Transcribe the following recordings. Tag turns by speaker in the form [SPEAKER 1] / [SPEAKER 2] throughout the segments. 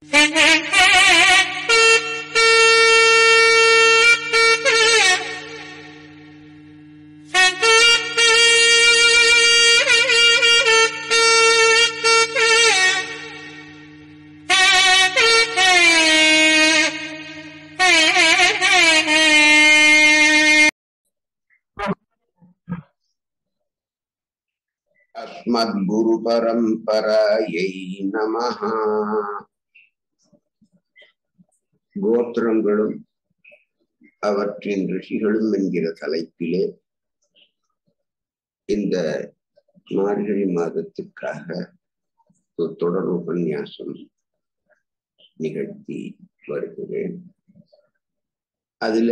[SPEAKER 1] अस्मद्गुरुपरम्परायै नमः கோத்திரங்களும் அவற்றின் ரிஷிகளும் என்கிற தலைப்பிலே இந்த மார்கழி மாதத்திற்காக ஒரு தொடர் உபன்யாசம் நிகழ்த்தி வருகிறேன் அதுல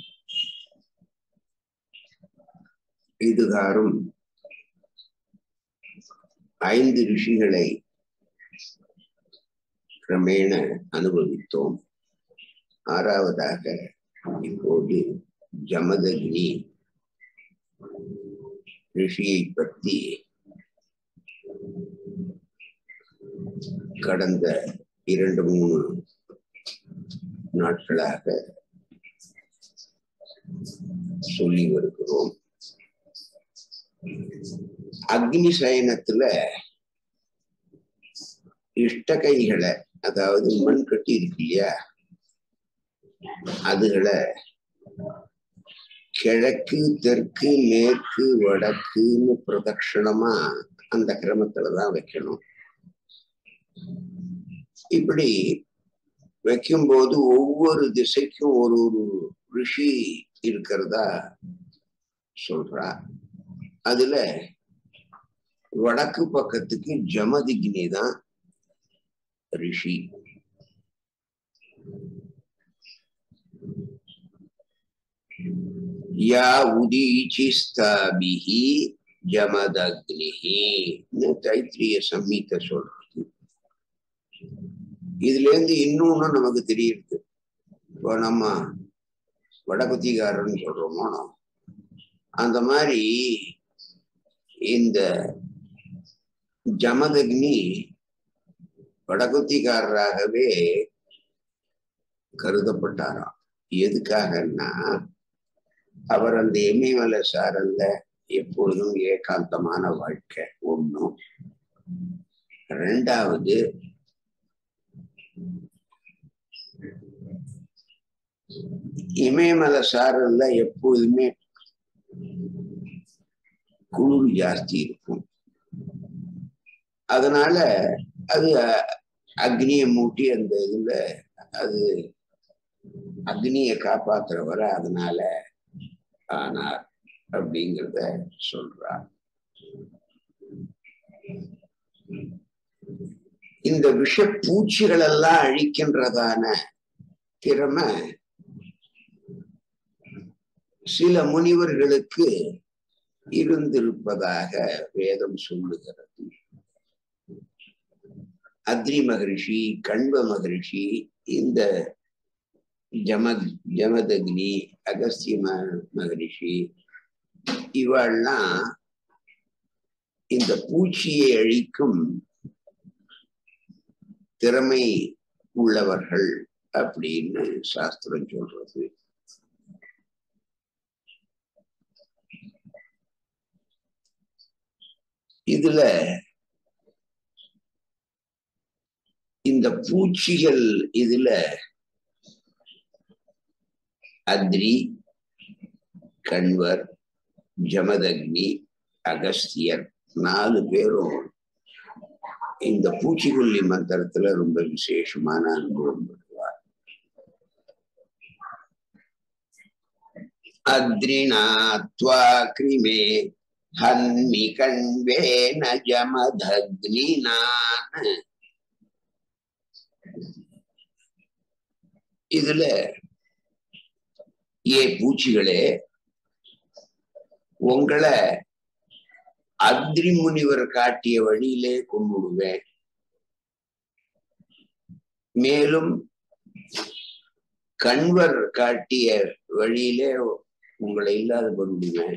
[SPEAKER 1] இதுகாரும் ஐந்து ரிஷிகளை கிரமேண அனுபவித்தோம் ஆறாவதாக இப்போது ஜமதக்னி ரிஷியை பற்றி கடந்த இரண்டு மூணு நாட்களாக சொல்லி வருகிறோம் அக்னி சயனத்துல இஷ்டகைகளை அதாவது மண் கட்டி இருக்கு இல்லையா அதுகளை கிழக்கு தெற்கு மேற்கு வடக்குன்னு பிரதட்சணமா அந்த கிரமத்துலதான் வைக்கணும் இப்படி வைக்கும்போது ஒவ்வொரு திசைக்கும் ஒரு ஒரு ரிஷி இருக்கிறதா சொல்றா அதுல வடக்கு பக்கத்துக்கு ஜமதிகினி தான் ரிஷி யா உதீச்சிஸ்தாபிஹி ஜமதக்னிஹி தைத்திரிய சம்ஹீத சொல்றது இதுல இருந்து இன்னொன்னு நமக்கு தெரியுது இப்போ நம்ம வடகுத்திகாரன்னு சொல்றோமோ அந்த மாதிரி இந்த ஜமதக்னி வடகுத்திக்காரராகவே கருதப்பட்டாராம் எதுக்காகன்னா அவர் அந்த எம்மிமலை சாரல்ல எப்பொழுதும் ஏகாந்தமான வாழ்க்கை ஒண்ணும் ரெண்டாவது இமயமலை சாரல்ல எப்பொழுதுமே குளிர் ஜாஸ்தி இருக்கும் அதனால அது அக்னியை மூட்டி அந்த இதுல அது அக்னியை காப்பாத்துறவர அதனால ஆனார் அப்படிங்கிறத சொல்றார் இந்த விஷ பூச்சிகள் எல்லாம் அழிக்கின்றதான திறமை சில முனிவர்களுக்கு இருந்திருப்பதாக வேதம் சொல்லுகிறது அத்ரி மகரிஷி கண்ப மகரிஷி இந்த ஜமத் ஜமதக்னி அகஸ்திய மகரிஷி இவெல்லாம் இந்த பூச்சியை அழிக்கும் திறமை உள்ளவர்கள் அப்படின்னு சாஸ்திரம் சொல்றது இதுல இந்த பூச்சிகள் இதுல அத்ரி கண்வர் ஜமதக்னி அகஸ்தியர் நாலு பேரும் இந்த பூச்சிக்கொல்லி மந்திரத்துல ரொம்ப விசேஷமான அனுபவம் பெறுவார் அத்ரிநாத்வா கிரிமே ஹன்மி கண்வேன ஜமதக்னினான் இதுல ஏ பூச்சிகளே உங்களை அத்ரி முனிவர் காட்டிய வழியிலே கொண்டுடுவேன் மேலும் கண்வர் காட்டிய வழியிலே உங்களை இல்லாத பண்ணிடுவேன்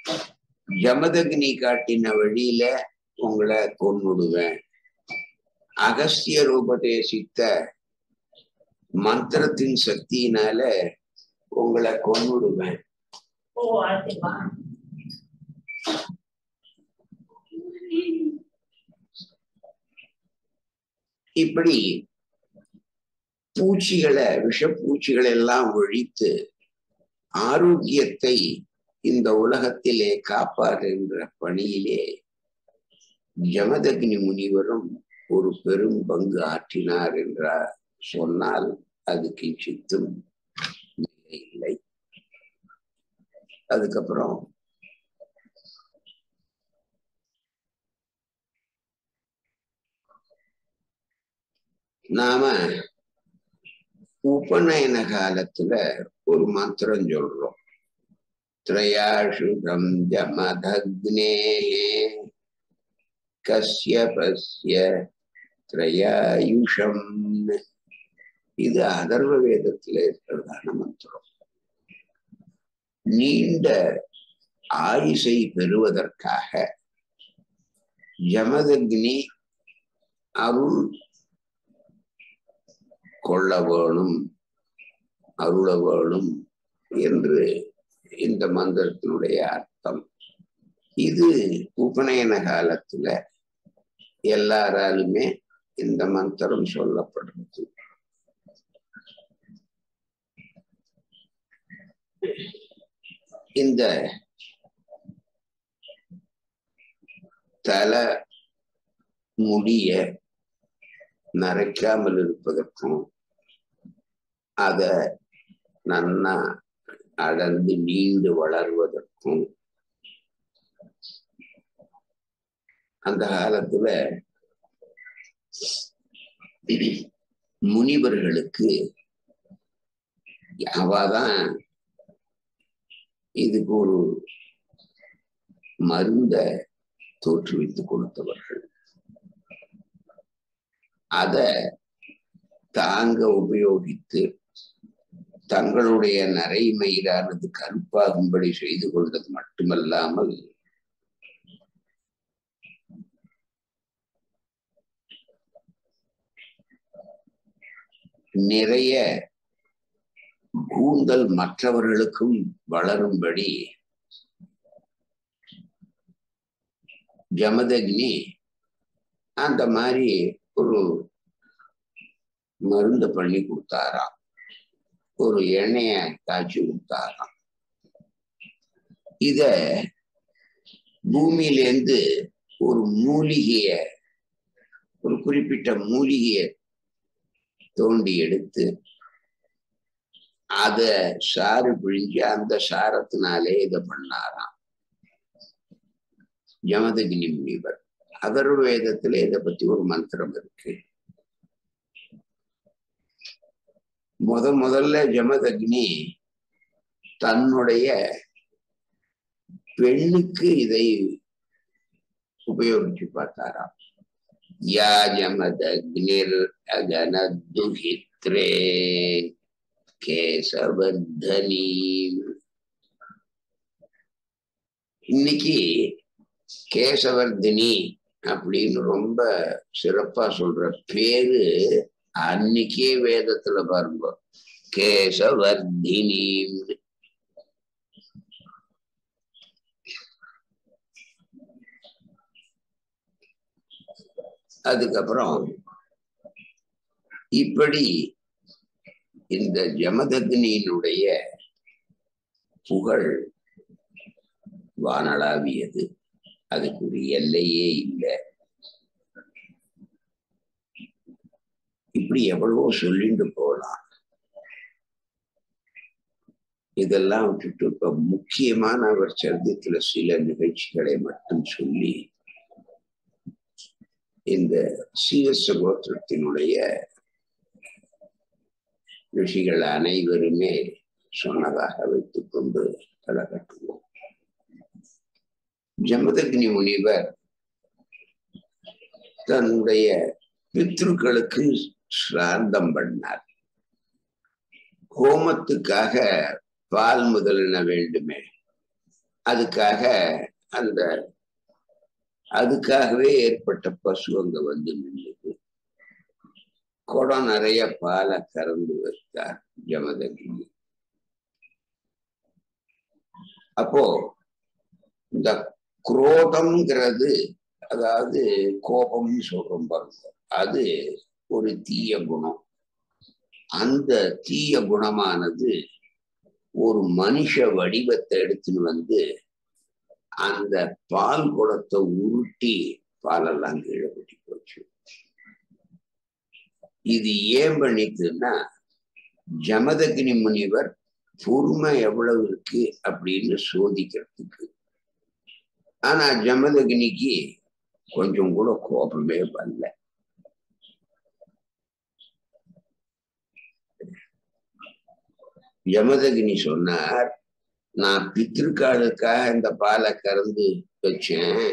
[SPEAKER 1] ஜமதக்னி காட்டின வழியில உங்களை கொண்டுடுவேன் அகஸ்தியர் உபதேசித்த மந்திரத்தின் சக்தியினால உங்களை கொன்னுடுவேன்
[SPEAKER 2] ஓ ஆச்சுப்பா
[SPEAKER 1] இப்படி பூச்சிகளை விஷப்பூச்சிகளை எல்லாம் ஒழித்து ஆரோக்கியத்தை இந்த உலகத்திலே காப்பாறுகின்ற பணியிலே ஜமதக்னி முனிவரும் ஒரு பெரும் பங்கு ஆற்றினார் என்றார் சொன்னால் அது கிஞ்சித்தும் இல்லை அதுக்கப்புறம் நாம உபநயன காலத்துல ஒரு மந்திரம் சொல்றோம் திரையாசுகம் ஜமதக்னே கஸ்யபஸ்ய திரையாயுஷம் இது அதர்வ வேதத்துல இருக்கிறதான மந்திரம் நீண்ட ஆயுசை பெறுவதற்காக ஜமதக்னி அருள் கொள்ள வேணும் அருள வேணும் என்று இந்த மந்திரத்தினுடைய அர்த்தம் இது உபநயன காலத்துல எல்லாராலுமே இந்த மந்திரம் சொல்லப்படுறது இந்த தல முடிய நரைக்காமல் இருப்பதற்கும் அத நன்னா அடர்ந்து நீண்டு வளர்வதற்கும் அந்த காலத்துல முனிவர்களுக்கு அவாதான் இதுக்கு ஒரு மருந்த தோற்றுவித்து கொடுத்தவர்கள் அத தாங்க உபயோகித்து தங்களுடைய நரைமயிரானது கருப்பாகும்படி செய்து கொள்வது மட்டுமல்லாமல் நிறைய கூந்தல் மற்றவர்களுக்கும் வளரும்படி ஜமதக்னி அந்த மாதிரி ஒரு மருந்து பண்ணி கொடுத்தாராம் ஒரு எண்ணெய காய்ச்சி கொடுத்தாராம் இத பூமியிலேருந்து ஒரு மூலிகைய ஒரு குறிப்பிட்ட மூலிகைய தோண்டி எடுத்து அத சாறு பிழிஞ்சு அந்த சாரத்தினாலே இதை பண்ணாராம் யமதகினி முனிவர் அதர்வ வேதத்துல இதை பத்தி ஒரு மந்திரம் இருக்கு முத முதல்ல ஜமதக்னி தன்னுடைய பெண்ணுக்கு இதை உபயோகிச்சு பார்த்தாராம் யா ஜமதக்னிர் அகனதுஹித்ரே கேசவர்தனி இன்னைக்கு கேசவர்தினி அப்படின்னு ரொம்ப சிறப்பா சொல்ற பேரு அன்னைக்கே வேதத்துல பாருங்க கேசவர்தினி அதுக்கப்புறம் இப்படி இந்த ஜமதக்னியினுடைய புகழ் வானளாவியது அதுக்கு ஒரு எல்லையே இல்லை இப்படி எவ்வளவோ சொல்லிட்டு போகலாம் இதெல்லாம் விட்டுட்டு இப்ப முக்கியமான அவர் சரித்திரத்துல சில நிகழ்ச்சிகளை மட்டும் சொல்லி இந்த சீவச கோத்திரத்தினுடைய ரிஷிகள் அனைவருமே சொன்னதாக வைத்துக் கொண்டு தலை கட்டுவோம் ஜமதக்னி முனிவர் தன்னுடைய பித்ருக்களுக்கு சிராந்தம் பண்ணார் ஹோமத்துக்காக பால் முதலின வேண்டுமே அதுக்காக அந்த அதுக்காகவே ஏற்பட்ட பசு அங்க வந்து நின்றது குடம் நிறைய பாலை கறந்து வைத்தார் ஜமதகிரி அப்போ இந்த குரோதம்ங்கிறது அதாவது கோபம்னு சொல்றோம் பாருங்க அது ஒரு தீய குணம் அந்த தீய குணமானது ஒரு மனுஷ வடிவத்தை எடுத்துன்னு வந்து அந்த பால் குடத்தை உருட்டி பாலெல்லாம் கீழே கொட்டி போச்சு இது ஏன் பண்ணிட்டுன்னா ஜமதகினி முனிவர் பொறுமை எவ்வளவு இருக்கு அப்படின்னு சோதிக்கிறதுக்கு ஆனா ஜமதகினிக்கு கொஞ்சம் கூட கோபமே வரல யமதகினி சொன்னார் நான் பித்திருக்காளுக்காக இந்த பாலை கறந்து வச்சேன்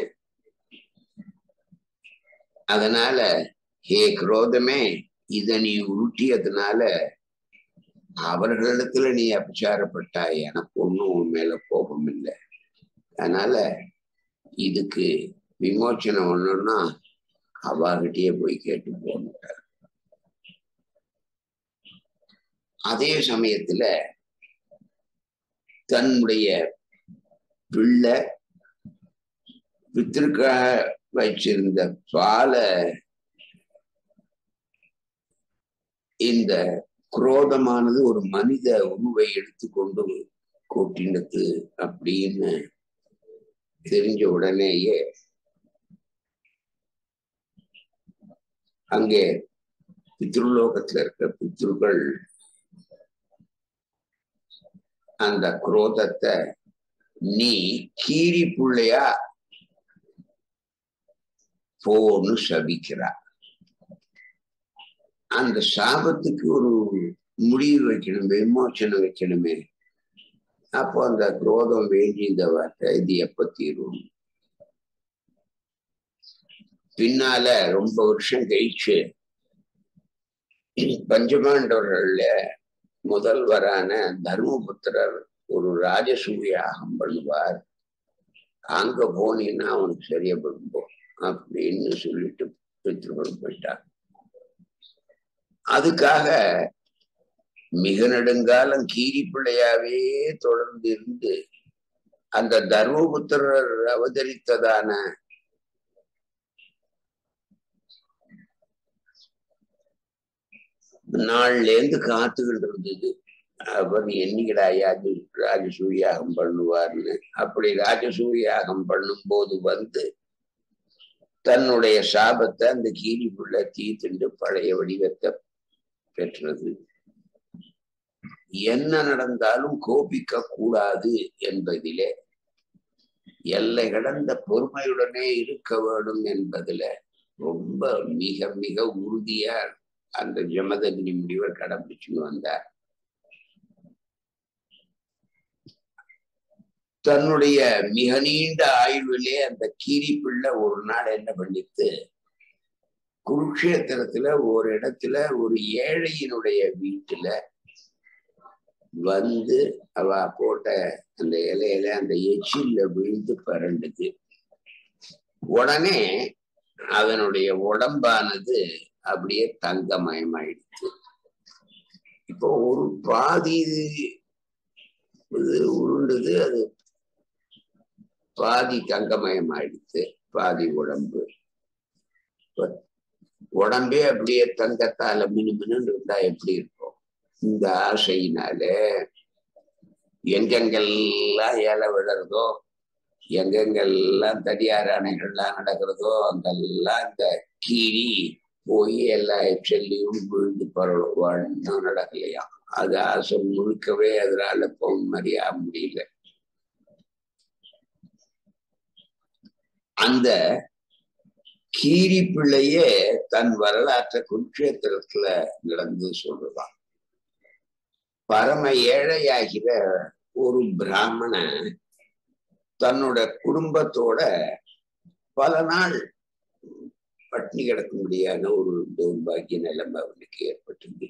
[SPEAKER 1] அதனால ஹே குரோதமே இத நீ உருட்டியதுனால அவர்களிடத்துல நீ அபச்சாரப்பட்டாய் எனக்கு ஒன்றும் உன் மேல கோபம் இல்லை அதனால இதுக்கு விமோச்சனம் ஒண்ணுன்னா அவாகிட்டயே போய் கேட்டு போனுட்டார் அதே சமயத்துல தன்னுடைய பிள்ளை பித்திருக்காக வச்சிருந்த பாலை இந்த குரோதமானது ஒரு மனித உருவை எடுத்துக்கொண்டு கொட்டினது அப்படின்னு தெரிஞ்ச உடனேயே அங்கே பித்ருலோகத்துல இருக்க பித்ருகள் அந்த குரோதத்தை நீ கீரி புள்ளையா போன்னு சபிக்கிறா அந்த சாபத்துக்கு ஒரு முடிவு வைக்கணும் விமோச்சனம் வைக்கணுமே அப்போ அந்த குரோதம் வேண்டி இந்த வார்த்தை இது எப்ப தீரும் பின்னால ரொம்ப வருஷம் கழிச்சு பஞ்சபாண்டவர்கள்ல முதல்வரான தர்மபுத்திரர் ஒரு ராஜசூயாகம் பண்ணுவார் அங்க போனீங்கன்னா அவனுக்கு சரியா பண்ணுவோம் அப்படின்னு சொல்லிட்டு பித்ருகள் போயிட்டார் அதுக்காக மிக நெடுங்காலம் கீரி பிள்ளையாவே தொடர்ந்து இருந்து அந்த தர்மபுத்திரர் அவதரித்ததான நாள்ல இருந்து காத்துக்கிட்டு இருந்தது அவர் என்னைக்கடா யாது ராஜசூயாகம் பண்ணுவார்னு அப்படி ராஜசூயாகம் பண்ணும்போது வந்து தன்னுடைய சாபத்தை அந்த கீரி புள்ள தீத்துண்டு பழைய வடிவத்தை பெற்றது என்ன நடந்தாலும் கோபிக்க கூடாது என்பதிலே எல்லை கடந்த பொறுமையுடனே இருக்க வேண்டும் என்பதுல ரொம்ப மிக மிக உறுதியா அந்த ஜமதகினி முடிவர் கடைபிடிச்சுன்னு வந்தார் தன்னுடைய மிக நீண்ட ஆய்விலே அந்த கீரி பிள்ளை ஒரு நாள் என்ன பண்ணித்து குருக்ஷேத்திரத்துல ஒரு இடத்துல ஒரு ஏழையினுடைய வீட்டுல வந்து அவ போட்ட அந்த இலையில அந்த எச்சில்ல விழுந்து பரண்டுது உடனே அதனுடைய உடம்பானது அப்படியே தங்கமயமாயிடுச்சு இப்போ ஒரு பாதி இது உருண்டுது அது பாதி தங்கமயமாயிடுச்சு பாதி உடம்பு உடம்பே அப்படியே தங்கத்தால மினுமினு இருந்தா எப்படி இருக்கும் இந்த ஆசையினால எங்கெங்கெல்லாம் இலை விழுறதோ எங்கெங்கெல்லாம் தடியார் அணைகள்லாம் நடக்கிறதோ அங்கெல்லாம் இந்த கீரி போய் எல்லா எச்சல்லையும் விழுந்து பரவணும் நடக்கலையாம் அது ஆசை முழுக்கவே அதனால போன் மாதிரியா முடியல அந்த கீரி பிள்ளையே தன் வரலாற்றை குருட்சேத்திரத்துல நடந்து சொல்றதான் பரம ஏழையாகிற ஒரு பிராமண தன்னோட குடும்பத்தோட பல நாள் பட்னி கிடக்க முடியாத ஒரு தௌர்பாகிய நிலைமை அவனுக்கு ஏற்பட்டது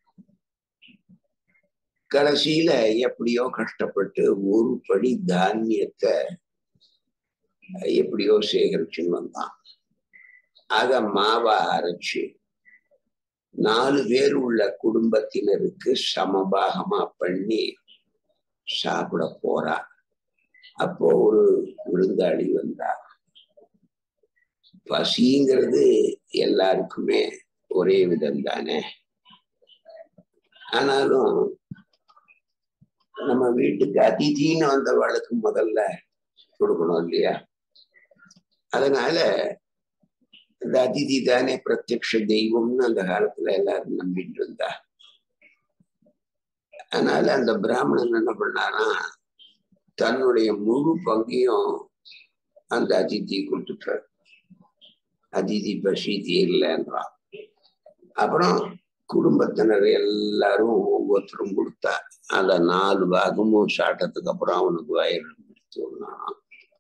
[SPEAKER 1] கடைசியில எப்படியோ கஷ்டப்பட்டு ஒரு படி தானியத்தை எப்படியோ சேகரிச்சுன்னு வந்தான் அத மாவா அரைச்சு நாலு பேர் உள்ள குடும்பத்தினருக்கு சமபாகமா பண்ணி சாப்பிட போறா அப்போ ஒரு விருந்தாளி வந்தா பசிங்கிறது எல்லாருக்குமே ஒரே விதம் தானே ஆனாலும் நம்ம வீட்டுக்கு அதிதின்னு வந்தவளுக்கு முதல்ல கொடுக்கணும் இல்லையா அதனால அந்த அதிதி தானே பிரத்யக்ஷ தெய்வம்னு அந்த காலத்துல எல்லாரும் நம்பிட்டு இருந்தா அதனால அந்த பிராமணன் என்ன பண்ணானா தன்னுடைய முழு பங்கையும் அந்த அதிதி கொடுத்துட்டார் அதிதி பசி தீரலன்றான் அப்புறம் குடும்பத்தினர் எல்லாரும் ஒவ்வொருத்தரும் கொடுத்தா அந்த நாலு பாகமும் சாட்டத்துக்கு அப்புறம் அவனுக்கு வயிறு சொன்னான்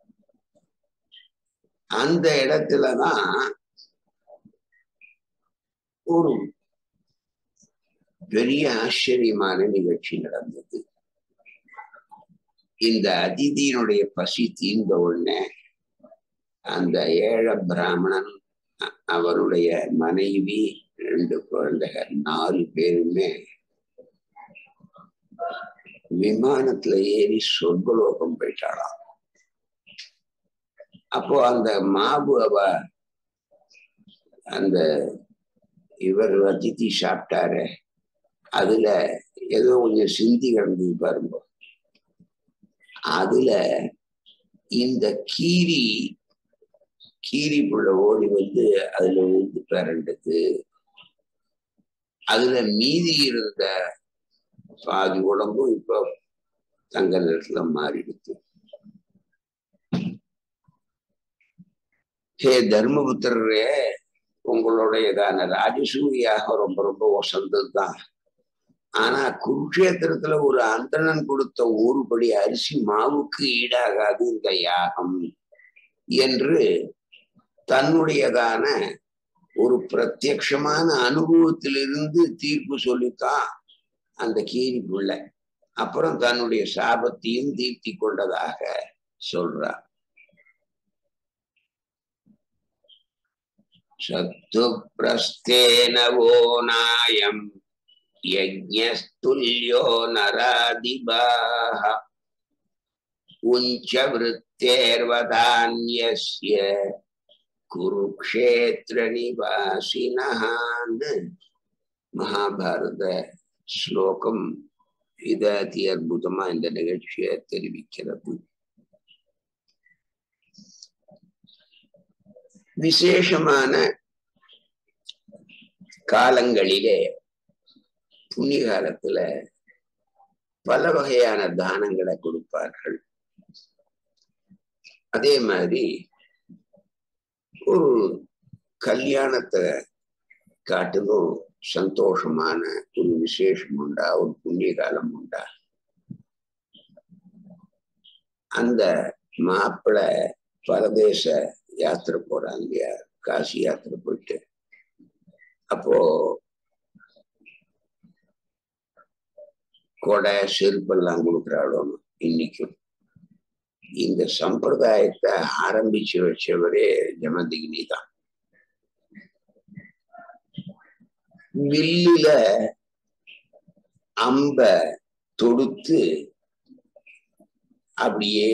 [SPEAKER 1] அந்த இடத்துலதான் ஒரு பெரிய ஆச்சரியமான நிகழ்ச்சி நடந்தது இந்த அதிதியினுடைய பசி தீர்ந்த உடனே அந்த ஏழை பிராமணன் அவருடைய மனைவி ரெண்டு குழந்தைகள் நாலு பேருமே விமானத்துல ஏறி சொர்க்கலோகம் போயிட்டாளாம் அப்போ அந்த மாபு அவ அந்த இவர் அதித்தி சாப்பிட்டாரு அதுல ஏதோ கொஞ்சம் சிந்தி கிடந்தது பாருங்க அதுல இந்த கீரி கீரி புள்ள ஓடி வந்து அதுல விழுந்து பிறண்டது அதுல மீதி இருந்த பாதி உடம்பும் இப்ப தங்க நிறத்துல மாறிடுது ஹே தர்மபுத்திரரே உங்களுடையதான ராஜசூரியாக ரொம்ப ரொம்ப வசந்தது தான் ஆனா குருக்ஷேத்திரத்துல ஒரு அந்தணன் கொடுத்த ஒரு படி அரிசி மாவுக்கு ஈடாகாது இந்த யாகம் என்று தன்னுடையதான ஒரு பிரத்யக்ஷமான அனுபவத்திலிருந்து தீர்ப்பு சொல்லித்தான் அந்த கீரி பிள்ளை அப்புறம் தன்னுடைய சாபத்தையும் தீர்த்தி கொண்டதாக சொல்றார் சத்து பிரஸ்தேனவோ நாயம் யஜ்ஞஸ்துல்யோ நராதிபாக உஞ்ச விருத்தேர்வதான்யஸ்ய குருக்ஷேத்திர நிவாசினஹான்னு மகாபாரத ஸ்லோகம் இத அதி அற்புதமா இந்த நிகழ்ச்சியை தெரிவிக்கிறது விசேஷமான காலங்களிலே புண்ணிய காலத்துல பல வகையான தானங்களை கொடுப்பார்கள் அதே மாதிரி ஒரு கல்யாணத்தை காட்டிலும் சந்தோஷமான ஒரு விசேஷம் உண்டா ஒரு புண்ணிய காலம் உண்டா அந்த மாப்பிள்ளை பரதேச யாத்திரை போறாங்க இல்லையா காசி யாத்திரை போயிட்டு அப்போ கொடை செருப்பெல்லாம் கொடுக்குறாளோன்னு இன்னைக்கும் இந்த சம்பிரதாயத்தை ஆரம்பிச்சு வச்சவரே ஜமதிகினி தான் வில்லுல அம்ப தொடுத்து அப்படியே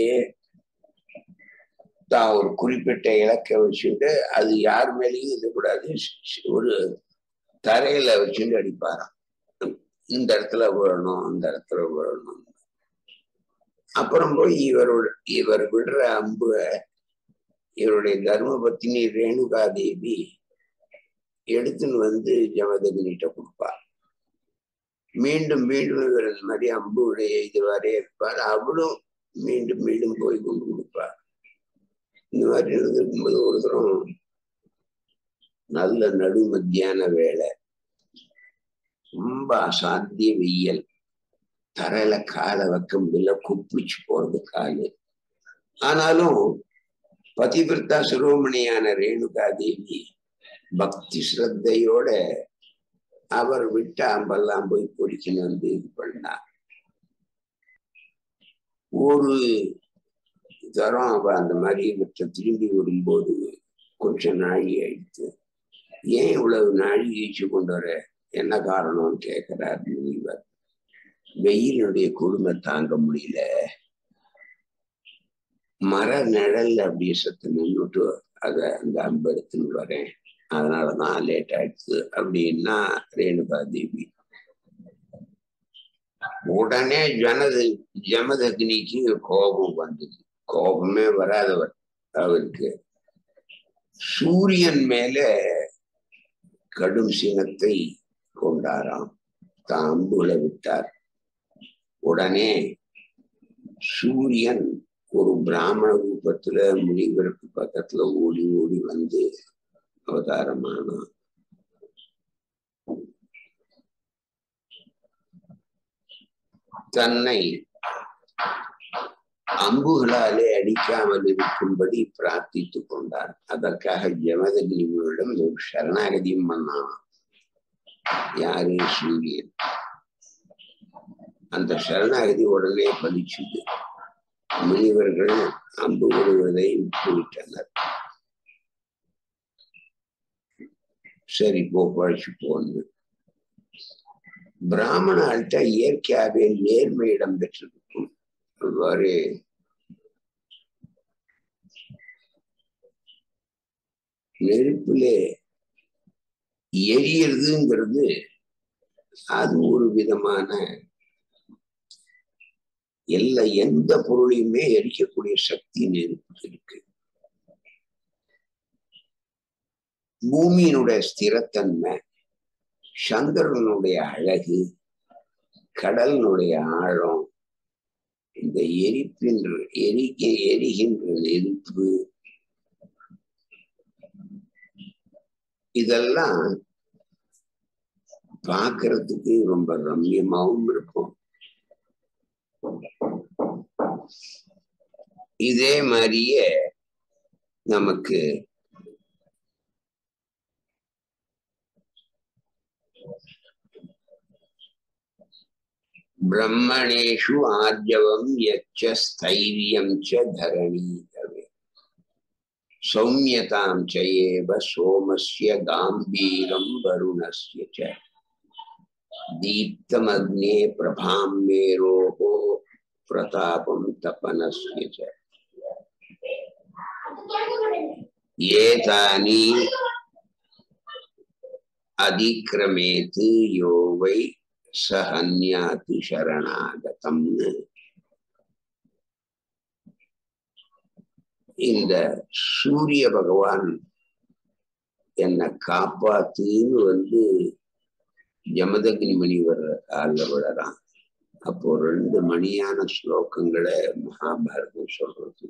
[SPEAKER 1] தான் ஒரு குறிப்பிட்ட இலக்க வச்சுட்டு அது யார் மேலேயும் இருக்கக்கூடாது ஒரு தரையில வச்சுட்டு அடிப்பாராம் இந்த இடத்துல விழணும் அந்த இடத்துல விழணும் அப்புறம் போய் இவரோட இவர் விடுற அம்புல இவருடைய தர்ம பத்தினி ரேணுகா தேவி எடுத்துன்னு வந்து ஜமதகினிட்ட கொடுப்பார் மீண்டும் மீண்டும் இவர் இந்த மாதிரி அம்புடைய இதுவாரே இருப்பார் அவளும் மீண்டும் மீண்டும் போய் கொண்டு கொடுப்பார் இந்த மாதிரி இருக்கும்போது ஒரு தரம் நல்ல நடு மத்தியான வேலை ரொம்ப அசாத்திய வெயில் தரையில காலை வைக்க முடியல குப்பிச்சு போறது காலு ஆனாலும் பதிவிரதா சிரோமணியான ரேணுகா தேவி பக்தி ஸ்ரத்தையோட அவர் விட்ட அம்பெல்லாம் போய் பொறிக்கணும் வந்து இது பண்ணா ஒரு தரம் அவ அந்த மாதிரி விட்ட திரும்பி வரும்போது கொஞ்சம் நாழி ஆயிடுச்சு ஏன் இவ்வளவு நாழி ஈச்சு கொண்டு வர என்ன காரணம்னு கேட்கிறார் முனிவர் வெயிலுடைய கொடுமை தாங்க முடியல மர நிழல்ல அப்படியே சத்து நின்றுட்டு அத அந்த அம்பு எடுத்துன்னு வரேன் அதனாலதான் லேட் ஆயிடுச்சு அப்படின்னா ரேணுகா தேவி உடனே ஜனது ஜமதக்னிக்கு கோபம் வந்தது கோபமே வராதவர் அவருக்கு சூரியன் மேல கடும் சினத்தை கொண்டாராம் தாம்புல விட்டார் உடனே சூரியன் ஒரு பிராமண ரூபத்துல முனிவருக்கு பக்கத்துல ஓடி ஓடி வந்து அவதாரமானான் தன்னை அம்புகளாலே அடிக்காமல் இருக்கும்படி பிரார்த்தித்து கொண்டார் அதற்காக ஜமதகிரிகளிடம் ஒரு சரணாகதியும் பண்ணான் யாரு சூரியன் அந்த சரணாகதி உடனே பலிச்சுது முனிவர்கள் அம்பு விடுவதை விட்டுவிட்டனர் சரி போ பழிச்சு போன்னு பிராமணால்கிட்ட இயற்கையாகவே நேர்மை இடம் பெற்றிருக்கும் அவ்வாறு நெருப்பிலே எரியறதுங்கிறது அது ஒரு விதமான எல்லா எந்த பொருளையுமே எரிக்கக்கூடிய சக்தி நெருப்புக்கு இருக்கு பூமியினுடைய ஸ்திரத்தன்மை சந்திரனுடைய அழகு கடலினுடைய ஆழம் இந்த எரிப்பின்ற எரிக்க எரிகின்ற நெருப்பு இதெல்லாம் பார்க்கறதுக்கு ரொம்ப ரம்யமாவும் இருக்கும் இதே மாதிரியே நமக்கு பிரம்மணேஷு ஆர்ஜவம் யச்ச ஸ்தைரியம் ச தரணீதவே சௌமியதாம் சேவ சோமஸ்ய காம்பீரம் வருணஸ்ய ச दीप्तमग्ने प्रभां मेरोः प्रतापं तपनस्य च एतानि अधिक्रमेत् यो वै स हन्याति शरणागतम् இந்த சூரிய பகவான் என்னை காப்பாத்துன்னு வந்து யமதக்னி முனிவர் காலில் விழறான் அப்போ ரெண்டு மணியான ஸ்லோகங்களை மகாபாரதம் சொல்றது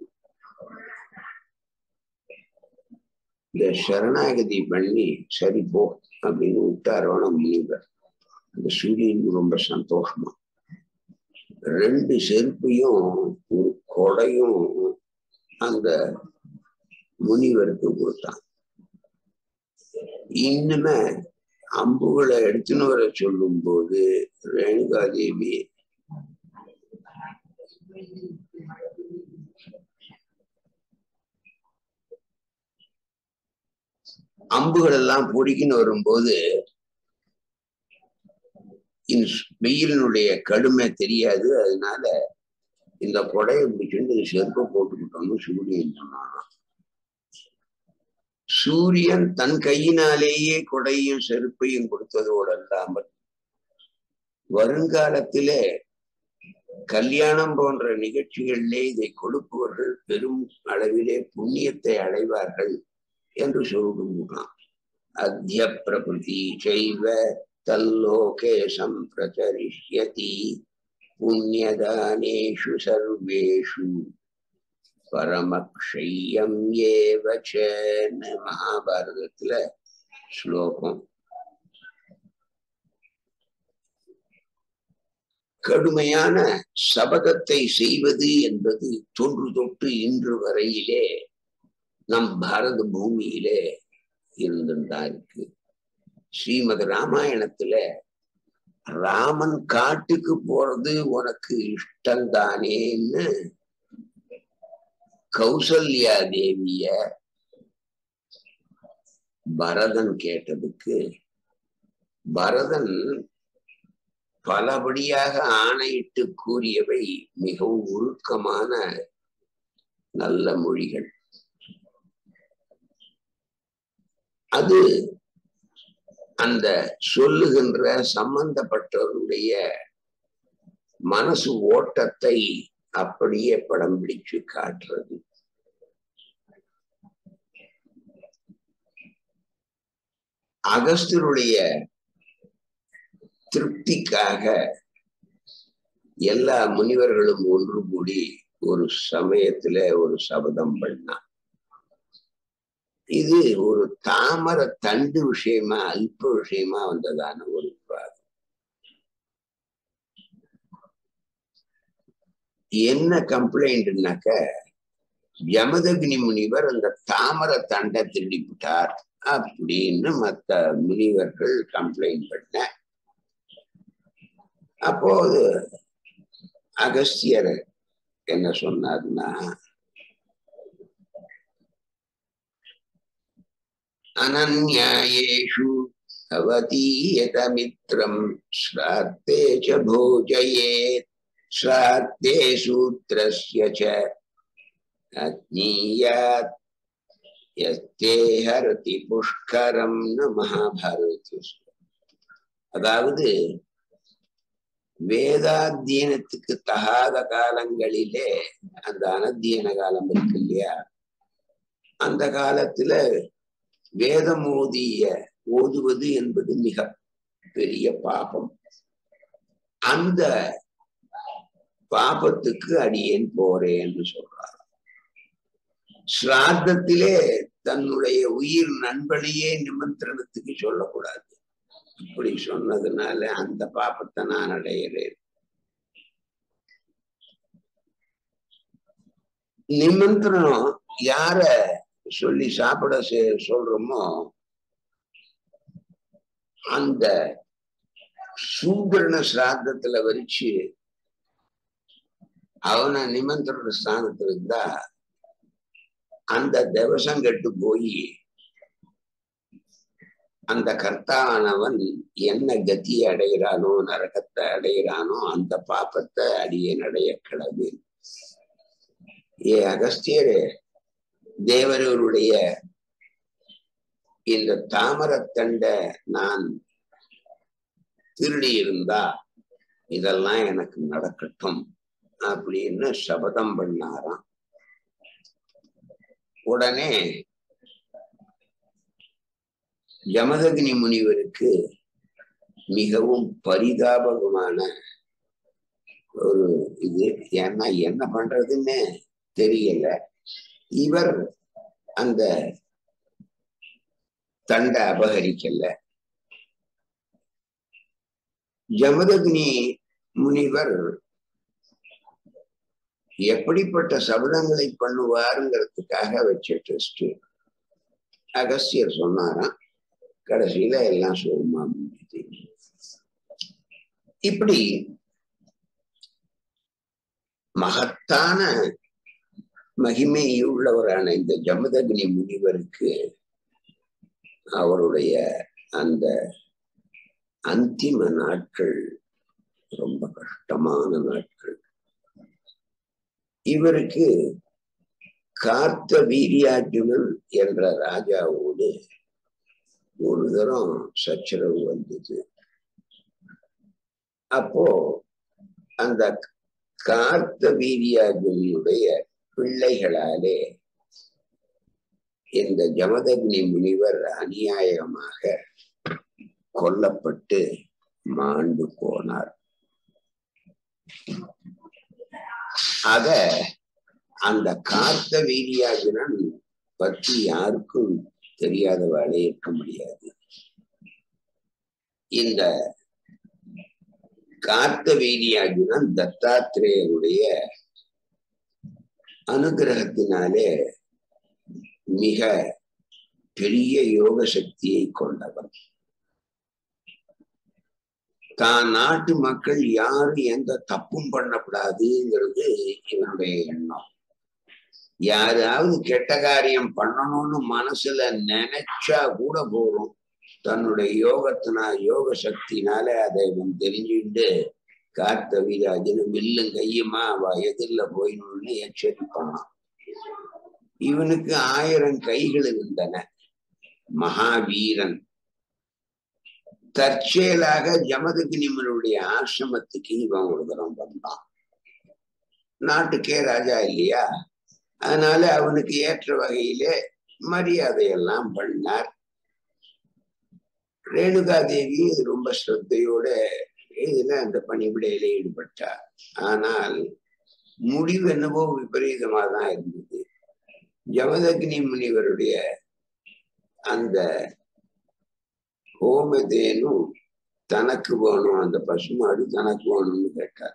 [SPEAKER 1] இந்த சரணாகதி பண்ணி சரி போ அப்படின்னு விட்டாரோன முனிவர் அந்த சூரியனுக்கு ரொம்ப சந்தோஷமா ரெண்டு செருப்பையும் ஒரு கொடையும் அந்த முனிவருக்கு கொடுத்தான் இன்னுமே அம்புகளை எடுத்துன்னு வர சொல்லும் போது ரேணுகாதேவி அம்புகள் எல்லாம் பொடிக்கின்னு வரும்போது வெயிலினுடைய கடுமை தெரியாது அதனால இந்த கொடையை பிடிச்சிட்டு செருப்பை போட்டுக்கிட்டோம்னு சூரியன் சொன்னானா சூரியன் தன் கையினாலேயே கொடையும் செருப்பையும் கொடுத்ததோடு அல்லாமல் வருங்காலத்திலே கல்யாணம் போன்ற நிகழ்ச்சிகளிலே இதை கொடுப்பவர்கள் பெரும் அளவிலே புண்ணியத்தை அடைவார்கள் என்று சொல்லுகிறான் அத்திய பிரபுதி செய்வ தல்லோகே சம்பிரச்சரிஷ்யதி புண்ணியதானேஷு சர்வேஷு பரமக்ஷயம் ஏவச்சன்னு மகாபாரதத்துல ஸ்லோகம் கடுமையான சபதத்தை செய்வது என்பது தொன்று தொட்டு இன்று வரையிலே நம் பாரத பூமியிலே இருந்துதான் இருக்கு ஸ்ரீமத் ராமாயணத்துல ராமன் காட்டுக்கு போறது உனக்கு இஷ்டம்தானேன்னு கௌசல்யா தேவிய பரதன் கேட்டதுக்கு பரதன் பலபடியாக ஆணையிட்டு கூறியவை மிகவும் உருக்கமான நல்ல மொழிகள் அது அந்த சொல்லுகின்ற சம்பந்தப்பட்டவருடைய மனசு ஓட்டத்தை அப்படியே படம் பிடிச்சு காட்டுறது அகஸ்தருடைய திருப்திக்காக எல்லா முனிவர்களும் ஒன்று கூடி ஒரு சமயத்துல ஒரு சபதம் பண்ணான் இது ஒரு தாமர தண்டு விஷயமா அல்ப விஷயமா வந்ததான ஒரு விவாதம் என்ன கம்ப்ளைண்ட்னாக்க யமதக்னி முனிவர் அந்த தாமர தண்டை திருடிவிட்டார் அப்படின்னு மத்த முனிவர்கள் கம்ப்ளைண்ட் பண்ண அப்போது அகஸ்தியர் என்ன சொன்னார்னா அனன்யாயேஷு அவதீயதமித்ரம் ஸ்ராத்தே ச போஜயேத் ஸ்ராத்தே சூத்ரஸ்ய ச அக்னீயாத் யஸ்தே ஹரதி புஷ்கரம்னு மகாபாரத அதாவது வேதாத்தியனத்துக்கு தகாத காலங்களிலே அந்த அனத்தியன காலம் இருக்கு இல்லையா அந்த காலத்துல வேதம் ஓதிய ஓதுவது என்பது மிக பெரிய பாபம் அந்த பாபத்துக்கு அடியேன் போறேன் என்று சொல்றார் ஸ்ராத்தத்திலே தன்னுடைய உயிர் நண்பனையே நிமந்திரணத்துக்கு சொல்லக்கூடாது இப்படி சொன்னதுனால அந்த பாப்பத்தை நான் அடையிறேன் நிமந்திரணம் யார சொல்லி சாப்பிட சொல்றோமோ அந்த சூந்திரன சிராதத்துல வரிச்சு அவனை நிமந்திரண ஸ்தானத்துல இருந்தா அந்த திவசம் கெட்டு போய் அந்த கர்த்தானவன் என்ன கதி அடைகிறானோ நரகத்தை அடைகிறானோ அந்த பாப்பத்தை அடியேன் அடைய கிளம்பு ஏ அகஸ்தியரே தேவரவருடைய இந்த தாமரத்தண்டை நான் திருடி இருந்தா இதெல்லாம் எனக்கு நடக்கட்டும் அப்படின்னு சபதம் பண்ணாராம் உடனே யமதகினி முனிவருக்கு மிகவும் பரிதாபகமான ஒரு இது ஏன்னா என்ன பண்றதுன்னு தெரியல இவர் அந்த தண்டை அபகரிக்கல யமதக்னி முனிவர் எப்படிப்பட்ட சபதங்களை பண்ணுவாருங்கிறதுக்காக வச்ச டெஸ்ட் அகஸ்தியர் சொன்னாராம் கடைசியில எல்லாம் சுகமா முடிஞ்சது இப்படி மகத்தான மகிமை உள்ளவரான இந்த ஜமதக்னி முனிவருக்கு அவருடைய அந்த அந்திம நாட்கள் ரொம்ப கஷ்டமான நாட்கள் இவருக்கு கார்த்த வீரியார்ஜுனன் என்ற ராஜாவோடு ஒரு தரம் சச்சரவு வந்தது அப்போ அந்த கார்த்த வீரியார்ஜுனுடைய பிள்ளைகளாலே இந்த ஜமதக்னி முனிவர் அநியாயமாக கொல்லப்பட்டு மாண்டு போனார் ஆக அந்த கார்த்த வீரியாஜனன் பற்றி யாருக்கும் தெரியாதவாளே இருக்க முடியாது இந்த கார்த்த வீரியாஜனன் தத்தாத்திரேயருடைய அனுகிரகத்தினாலே மிக பெரிய யோக சக்தியை கொண்டவன் தான் நாட்டு மக்கள் யாரும் எந்த தப்பும் பண்ணக்கூடாதுங்கிறது இவனுடைய எண்ணம் யாராவது கெட்ட காரியம் பண்ணணும்னு மனசுல நினைச்சா கூட போதும் தன்னுடைய யோகத்தினா யோக சக்தினால அதை இவன் தெரிஞ்சுட்டு காத்த வீராஜன் வில்லும் கையுமா அவ எதிரில போயிடணும்னு எச்சரிப்பானான் இவனுக்கு ஆயிரம் கைகள் இருந்தன மகாவீரன் தற்செயலாக ஜமதகினிமனுடைய ஆசிரமத்துக்கு இவன் ஒரு தரம் வந்தான் நாட்டுக்கே ராஜா இல்லையா அதனால அவனுக்கு ஏற்ற வகையிலே மரியாதையெல்லாம் பண்ணார் ரேணுகா தேவி ரொம்ப ஸ்ரத்தையோட இதுல அந்த பணிவிடையில ஈடுபட்டார் ஆனால் முடிவு என்னவோ விபரீதமா தான் இருந்தது ஜமதக்னி முனிவருடைய அந்த ஹோமதேனும் தனக்கு வேணும் அந்த பசுமாடு தனக்கு வேணும்னு கேட்டார்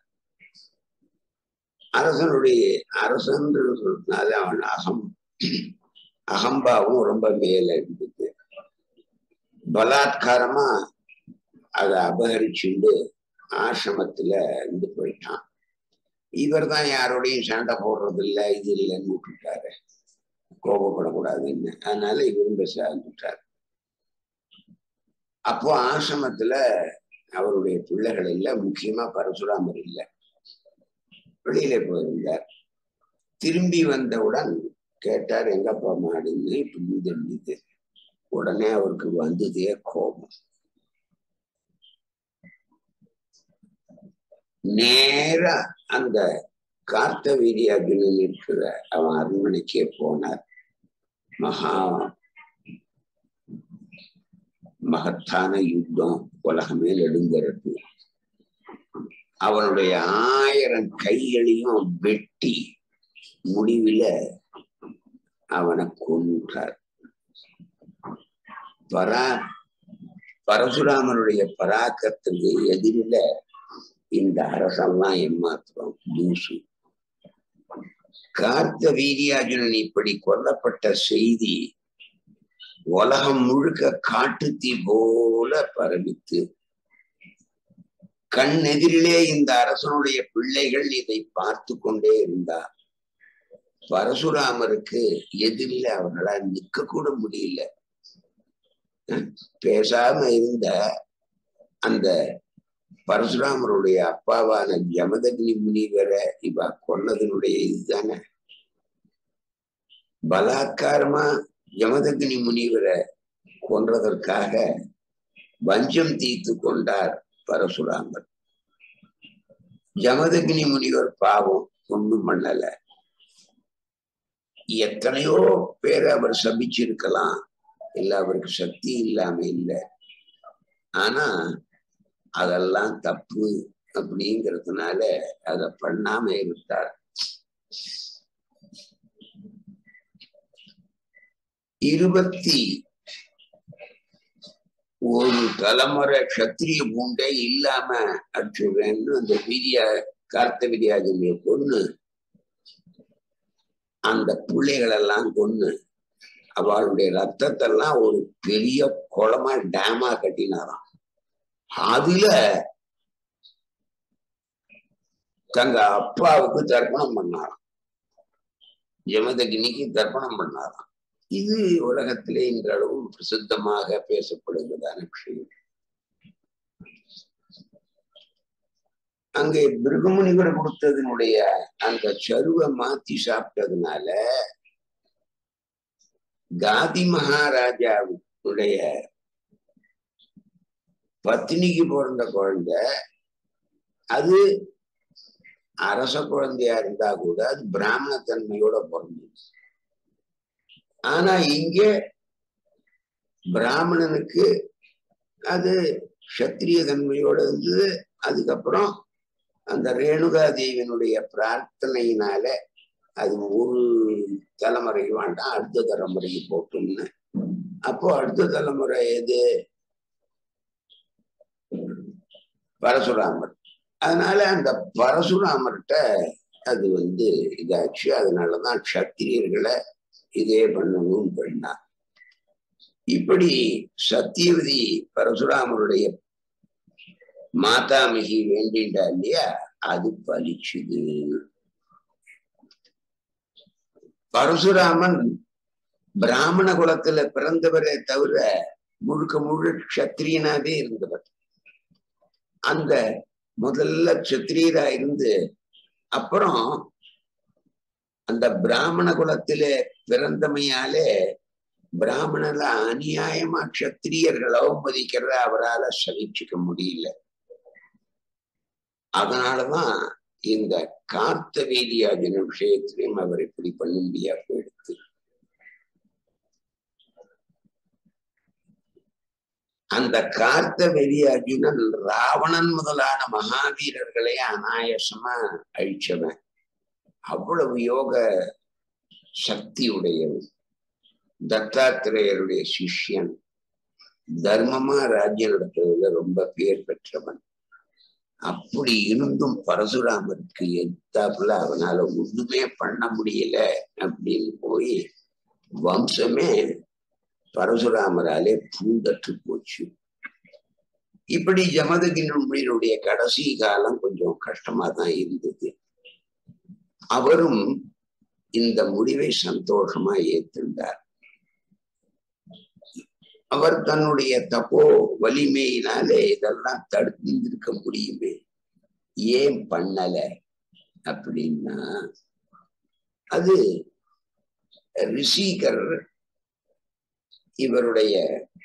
[SPEAKER 1] அரசனுடைய அரசன் சொல்றதுனால அவன் அகம் அகம்பாவும் ரொம்ப மேல இருந்தது பலாத்காரமா அதை அபகரிச்சுண்டு ஆசிரமத்துல இருந்து போயிட்டான் இவர் தான் யாரோடையும் சண்டை போடுறது இல்லை இது இல்லைன்னு விட்டுட்டாரு கோபப்படக்கூடாதுன்னு அதனால இவரும் பேச ஆரம்பிட்டார் அப்போ ஆசிரமத்துல அவருடைய பிள்ளைகள் இல்ல முக்கியமா பரசுராமர் இல்லை வெளியில போயிருந்தார் திரும்பி வந்தவுடன் கேட்டார் எங்கப்பா மாடுன்னு இப்படி தெரிஞ்சுது உடனே அவருக்கு வந்ததே கோபம் நேரா அந்த கார்த்த வீரியாஜுனன் இருக்கிற அவன் அரண்மனைக்கே போனார் மகா மகத்தான யுத்தம் உலகமே நெடுங்கிறது அவனுடைய ஆயிரம் கைகளையும் வெட்டி முடிவில அவனை கொன்றார் பரா பரசுராமனுடைய பராக்கத்துக்கு எதிரில இந்த அரசெல்லாம் ஏமாத்துறோம் லூசு கார்த்த வீரியாஜனன் இப்படி கொல்லப்பட்ட செய்தி உலகம் முழுக்க காட்டுத்தீ போல பரவித்து கண் எதிரிலே இந்த அரசனுடைய பிள்ளைகள் இதை பார்த்து கொண்டே இருந்தார் பரசுராமருக்கு எதிரில அவர்களால் நிக்க கூட முடியல பேசாம இருந்த அந்த பரசுராமருடைய அப்பாவான ஜமதக்னி முனிவரை இவ கொன்னதனுடைய இதுதானே பலாத்காரமா யமதக்னி முனிவரை கொன்றதற்காக வஞ்சம் தீர்த்து கொண்டார் பரசுராமர் ஜமதக்னி முனிவர் பாவம் ஒண்ணும் பண்ணல எத்தனையோ பேர் அவர் சபிச்சிருக்கலாம் இல்ல அவருக்கு சக்தி இல்லாம இல்லை ஆனா அதெல்லாம் தப்பு அப்படிங்கிறதுனால அதை பண்ணாம இருந்தார் இருபத்தி ஒரு தலைமுறை கத்திரிய பூண்டே இல்லாம அடிச்சுடுறேன்னு அந்த வீரியா கார்த்த விரியாஜனிய கொன்னு அந்த பிள்ளைகளெல்லாம் கொன்னு அவளுடைய ரத்தத்தெல்லாம் ஒரு பெரிய குளமா டேமா கட்டினாராம் அதுல தங்க அப்பாவுக்கு தர்ப்பணம் பண்ணாராம் யமதகினிக்கு தர்ப்பணம் பண்ணாராம் இது உலகத்திலே இன்றளவும் பிரசித்தமாக பேசப்படுகிறதான விஷயம் அங்கே பிருகமுனிவர் கொடுத்ததனுடைய அந்த சருவை மாத்தி சாப்பிட்டதுனால காதி மகாராஜாவுடைய பத்தினிக்கு பிறந்த குழந்தை அது அரச குழந்தையா இருந்தா கூட அது பிராமண தன்மையோட பிறந்தது ஆனா இங்க பிராமணனுக்கு அது சத்திரிய தன்மையோட இருந்தது அதுக்கப்புறம் அந்த ரேணுகா தேவியனுடைய பிரார்த்தனையினால அது ஒரு தலைமுறைக்கு வேண்டாம் அடுத்த தலைமுறைக்கு போட்டோம்னு அப்போ அடுத்த தலைமுறை எது பரசுராமர் அதனால அந்த பரசுராமர்கிட்ட அது வந்து இதாச்சு அதனாலதான் சத்திரியர்களை இதே பண்ணணும் பண்ணா இப்படி சத்தியவதி பரசுராமருடைய மாதாமிகி வேண்டிண்டா இல்லையா அது பலிச்சுது பரசுராமன் பிராமண குலத்துல பிறந்தவரே தவிர முழுக்க முழுக்க க்ஷத்ரியனாவே இருந்தவர் அந்த முதல்ல க்ஷத்ரியரா இருந்து அப்புறம் அந்த பிராமண குலத்திலே பிறந்தமையாலே பிராமணர்ல அநியாயமா க்ஷத்திரியர்கள் அவமதிக்கிறத அவரால் சகிச்சுக்க முடியல அதனாலதான் இந்த கார்த்த வேதியாஜன விஷயத்திலையும் அவர் இப்படி பண்ணும்படியா போயிடுத்து அந்த கார்த்த வெறியார்ஜுனன் ராவணன் முதலான மகாவீரர்களை அனாயசமா அழிச்சவன் அவ்வளவு யோக சக்தி உடையவன் தத்தாத்திரேயருடைய சிஷ்யன் தர்மமா ராஜ்யம் நடத்துறதுல ரொம்ப பேர் பெற்றவன் அப்படி இருந்தும் பரசுராமருக்கு எத்தாப்புல அவனால ஒண்ணுமே பண்ண முடியல அப்படின்னு போய் வம்சமே பரசுராமராலே பூந்தற்று போச்சு இப்படி ஜமதகினுடைய கடைசி காலம் கொஞ்சம் கஷ்டமா தான் இருந்தது அவரும் இந்த முடிவை சந்தோஷமா ஏற்றிருந்தார் அவர் தன்னுடைய தப்போ வலிமையினாலே இதெல்லாம் தடுத்திருக்க முடியுமே ஏன் பண்ணல அப்படின்னா அது ரிஷிகர் இவருடைய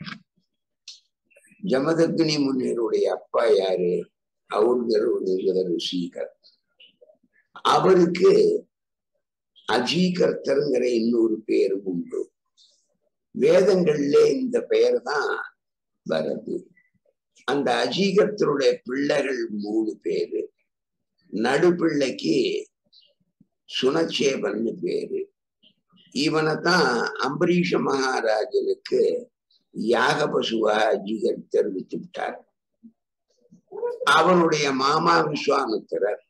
[SPEAKER 1] ஜமதக்னி முன்னேருடைய அப்பா யாரு அவருங்கிற ரிஷிகர் அவருக்கு அஜீகர்த்தருங்கிற இன்னொரு பேரும் உண்டு வேதங்கள்ல இந்த பெயர் தான் வருது அந்த அஜீகர்த்தருடைய பிள்ளைகள் மூணு பேரு நடுப்பிள்ளைக்கு சுனச்சேபன்னு பேரு இவனை தான் அம்பரீஷ மகாராஜனுக்கு யாக பசுவா அஜீகர்த்தர் விட்டு விட்டார் அவனுடைய மாமா விஸ்வாமித்திரர்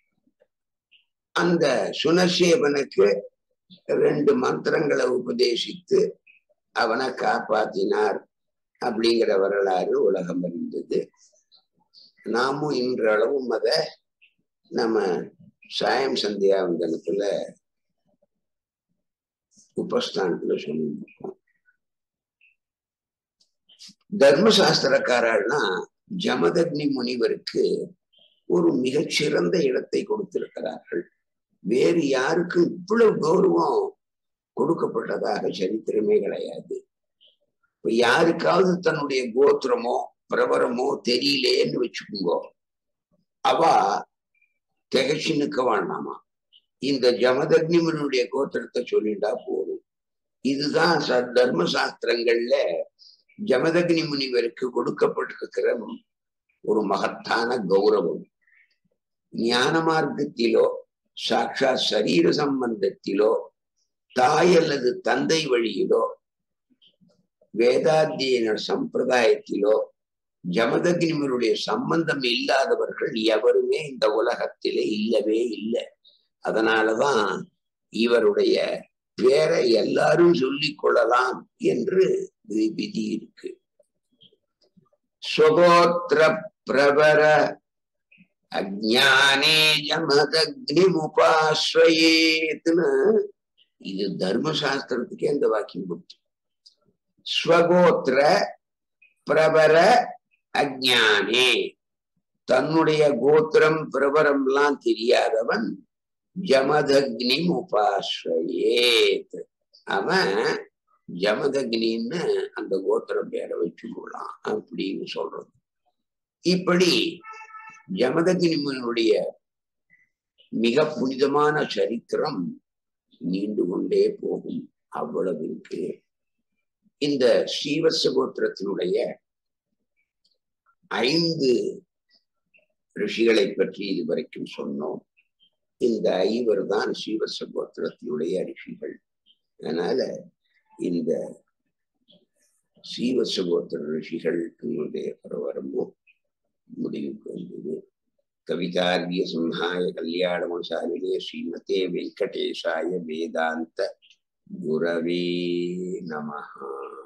[SPEAKER 1] அந்த சுனசேவனுக்கு ரெண்டு மந்திரங்களை உபதேசித்து அவனை காப்பாத்தினார் அப்படிங்கிற வரலாறு உலகம் அறிந்தது நாமும் இன்றளவும் அத நம்ம சாயம் சந்தியாவந்தனத்துல உபஸ்தானத்துல சொல்லியிருக்கோம் தர்மசாஸ்திரக்காரர்கள்னா ஜமதக்னி முனிவருக்கு ஒரு மிகச்சிறந்த இடத்தை கொடுத்திருக்கிறார்கள் வேறு யாருக்கும் இவ்வளவு கௌரவம் கொடுக்கப்பட்டதாக சரித்திரமே கிடையாது இப்ப யாருக்காவது தன்னுடைய கோத்திரமோ பிரபரமோ தெரியலேன்னு வச்சுக்கோங்க அவ திகச்சு நிக்க வேண்டாமா இந்த ஜமதக்னிமனுடைய கோத்திரத்தை சொல்லிட்டா போதும் இதுதான் ச தர்ம சாஸ்திரங்கள்ல ஜமதக்னி முனிவருக்கு கொடுக்கப்பட்டிருக்கிற ஒரு மகத்தான கௌரவம் ஞான மார்க்கத்திலோ சாட்சா சரீர சம்பந்தத்திலோ தாய் அல்லது தந்தை வழியிலோ வேதாத்தியன சம்பிரதாயத்திலோ ஜமதக்னிமருடைய சம்பந்தம் இல்லாதவர்கள் எவருமே இந்த உலகத்திலே இல்லவே இல்லை அதனாலதான் இவருடைய பேரை எல்லாரும் சொல்லிக் கொள்ளலாம் என்று விதி இருக்கு ஸ்வகோத்திர பிரபர அஜானே ஜமதக்னிமுபாஸ்வயேத்துன்னு இது தர்மசாஸ்திரத்துக்கே அந்த வாக்கியம் கொடுத்து ஸ்வகோத்திர பிரபர அஜானே தன்னுடைய கோத்திரம் பிரபரம் எல்லாம் தெரியாதவன் ஜமதக்னி உபாஸ்வயேத் அவன் ஜமதக்னின்னு அந்த கோத்திரம் பேரை வச்சுக்கொள்ளலாம் அப்படின்னு சொல்றது இப்படி ஜமதக்னிமனுடைய மிக புனிதமான சரித்திரம் நீண்டு கொண்டே போகும் அவ்வளவு இருக்கு இந்த ஸ்ரீவத்ச கோத்திரத்தினுடைய ஐந்து ரிஷிகளை பற்றி இதுவரைக்கும் சொன்னோம் இந்த ஐவர் தான் ஸ்ரீவத்ச கோத்திரத்தினுடைய ரிஷிகள் அதனால இந்த ஸ்ரீவத்ச கோத்திர ரிஷிகளுடைய பரவரமும் முடிவுக்கு வந்தது கவிதார்கிய சிம்ஹாய கல்யாணமசாலினே ஸ்ரீமதே வெங்கடேஷாய வேதாந்த குரவே நமஹா